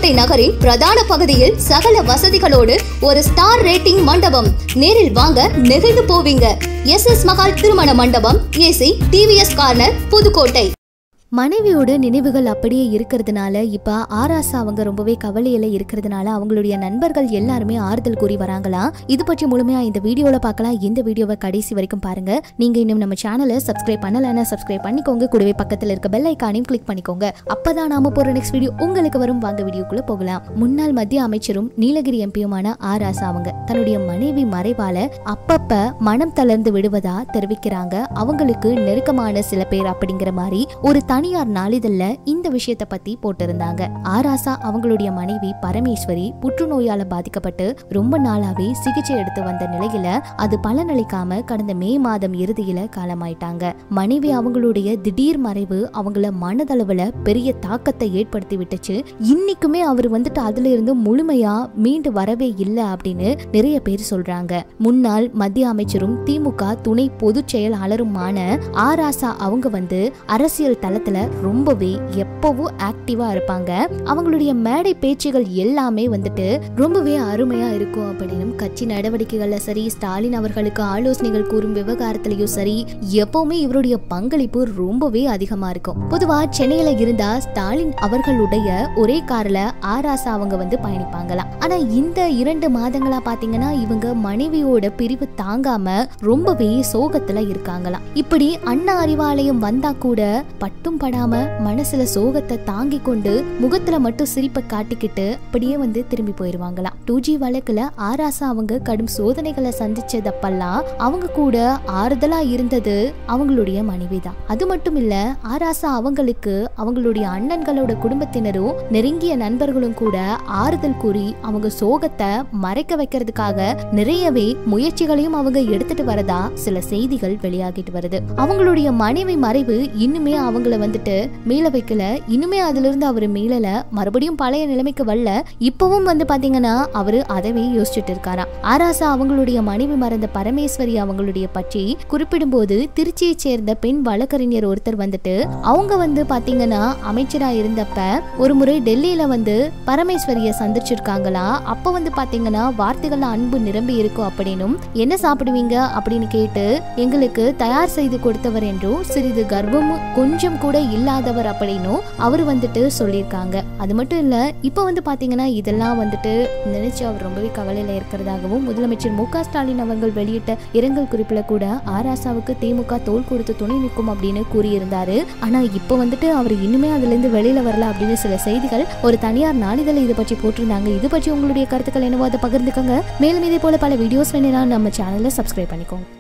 புதுக்கோட்டை நகரின் பிரதான பகுதியில் சகல வசதிகளோடு ஒரு ஸ்டார் ரேட்டிங் மண்டபம் நேரில் வாங்க நெகிழ்ந்து போவீங்க எஸ் எஸ் மகால் திருமண மண்டபம் ஏசி டிவிஎஸ் கார்னர் புதுக்கோட்டை மனைவியோட நினைவுகள் அப்படியே இருக்கிறதுனால இப்போ ஆராசா அவங்க ரொம்பவே கவலையில இருக்கிறதுனால அவங்களுடைய நண்பர்கள் எல்லாருமே ஆறுதல் கூறி வராங்களாம் இது பற்றி முழுமையா இந்த வீடியோல பார்க்கலாம் இந்த வீடியோவை கடைசி வரைக்கும் பாருங்க நீங்க இன்னும் நம்ம சேனலை சப்ஸ்கிரைப் பண்ணலன்னா சப்ஸ்கிரைப் பண்ணிக்கோங்க கூடவே பக்கத்துல இருக்க பெல் ஐக்கானையும் கிளிக் பண்ணிக்கோங்க அப்பதான் நாம போற நெக்ஸ்ட் வீடியோ உங்களுக்கு வரும் வாங்க வீடியோக்குள்ள போகலாம் முன்னாள் மத்திய அமைச்சரும் நீலகிரி எம்பியுமான ஆராசா அவங்க தன்னுடைய மனைவி மறைவால அப்பப்ப மனம் தளர்ந்து விடுவதா தெரிவிக்கிறாங்க அவங்களுக்கு நெருக்கமான சில பேர் அப்படிங்கிற மாதிரி ஒரு தனியார் நாளிதழ்ல இந்த விஷயத்த பத்தி போட்டிருந்தாங்க ஆராசா அவங்களுடைய மனைவி பரமேஸ்வரி புற்றுநோயால பாதிக்கப்பட்டு ரொம்ப நாளாவே சிகிச்சை எடுத்து வந்த நிலையில அது பலனளிக்காம கடந்த மே மாதம் இறுதியில காலமாயிட்டாங்க மனைவி அவங்களுடைய திடீர் மறைவு அவங்கள மனதளவுல பெரிய தாக்கத்தை ஏற்படுத்தி விட்டுச்சு இன்னைக்குமே அவர் வந்துட்டு அதுல இருந்து முழுமையா மீண்டு வரவே இல்லை அப்படின்னு நிறைய பேர் சொல்றாங்க முன்னாள் மத்திய அமைச்சரும் திமுக துணை பொதுச் செயலாளருமான ஆராசா அவங்க வந்து அரசியல் தளத்துல ரொம்பவே எப்பவும் ஆக்டிவா இருப்பாங்க அவங்களுடைய மேடை பேச்சுகள் எல்லாமே வந்துட்டு ரொம்பவே அருமையா இருக்கும் அப்படின்னு கட்சி நடவடிக்கைகள்ல சரி ஸ்டாலின் அவர்களுக்கு ஆலோசனைகள் கூறும் விவகாரத்திலயும் சரி எப்பவுமே இவருடைய பங்களிப்பு ரொம்பவே அதிகமா இருக்கும் பொதுவா சென்னையில இருந்தா ஸ்டாலின் அவர்களுடைய ஒரே கார்ல ஆராசா அவங்க வந்து பயணிப்பாங்களாம் ஆனா இந்த இரண்டு மாதங்களா பாத்தீங்கன்னா இவங்க மனைவியோட பிரிவு தாங்காம ரொம்பவே சோகத்துல இருக்காங்களாம் இப்படி அண்ணா அறிவாலயம் வந்தா கூட பட்டும் படாம மனசுல சோகத்தை தாங்கி கொண்டு முகத்துல மட்டும் சிரிப்பை காட்டிக்கிட்டு அப்படியே வந்து திரும்பி போயிருவாங்களாம் டூ ஜி வழக்குல ஆராசா அவங்க கடும் சோதனைகளை சந்திச்சதப்பெல்லாம் அவங்க கூட ஆறுதலா இருந்தது அவங்களுடைய மனைவி தான் அது மட்டும் இல்ல ஆராசா அவங்களுக்கு அவங்களுடைய அண்ணன்களோட குடும்பத்தினரும் நெருங்கிய நண்பர்களும் கூட ஆறுதல் கூறி அவங்க சோகத்தை மறைக்க வைக்கிறதுக்காக நிறையவே முயற்சிகளையும் அவங்க எடுத்துட்டு வரதா சில செய்திகள் வெளியாகிட்டு வருது அவங்களுடைய மனைவி மறைவு இன்னுமே அவங்கள வந்துட்டு மீள வைக்கல இன்னுமே அதுல இருந்து அவர் மீளல மறுபடியும் பழைய நிலைமைக்கு வரல இப்பவும் வந்து பாத்தீங்கன்னா அவரு அதவே யோசிச்சுட்டு இருக்காராம் ஆராசா அவங்களுடைய மனைவி மறந்த பரமேஸ்வரி அவங்களுடைய பற்றி குறிப்பிடும்போது திருச்சியை சேர்ந்த பெண் வழக்கறிஞர் ஒருத்தர் வந்துட்டு அவங்க வந்து பாத்தீங்கன்னா அமைச்சரா இருந்தப்ப ஒரு முறை டெல்லியில வந்து பரமேஸ்வரிய சந்திச்சிருக்காங்களா அப்ப வந்து பாத்தீங்கன்னா வார்த்தைகள்ல அன்பு நிரம்பி இருக்கும் அப்படின்னும் என்ன சாப்பிடுவீங்க அப்படின்னு கேட்டு எங்களுக்கு தயார் செய்து கொடுத்தவர் என்றும் சிறிது கர்ப்பமும் கொஞ்சம் கூட இல்லாதவர் அப்படின்னும் அவர் வந்துட்டு சொல்லியிருக்காங்க அது மட்டும் இல்ல இப்போ வந்து பாத்தீங்கன்னா இதெல்லாம் வந்துட்டு நினைச்சு அவர் ரொம்பவே கவலையில இருக்கிறதாகவும் முதலமைச்சர் மு க ஸ்டாலின் அவர்கள் வெளியிட்ட இரங்கல் குறிப்புல கூட ஆராசாவுக்கு திமுக தோல் கொடுத்து துணை நிற்கும் அப்படின்னு கூறியிருந்தாரு ஆனா இப்போ வந்துட்டு அவர் இன்னுமே அதுல இருந்து வெளியில வரல அப்படின்னு சில செய்திகள் ஒரு தனியார் நாளிதழ் இதை பற்றி போட்டிருந்தாங்க இது பற்றி உங்களுடைய கருத்துக்கள் என்னவோ அதை பகிர்ந்துக்கோங்க மேலும் இதே போல பல வீடியோஸ் வேணும்னா நம்ம சேனலை சப்ஸ்கிரைப் பண்ணிக்கோங்க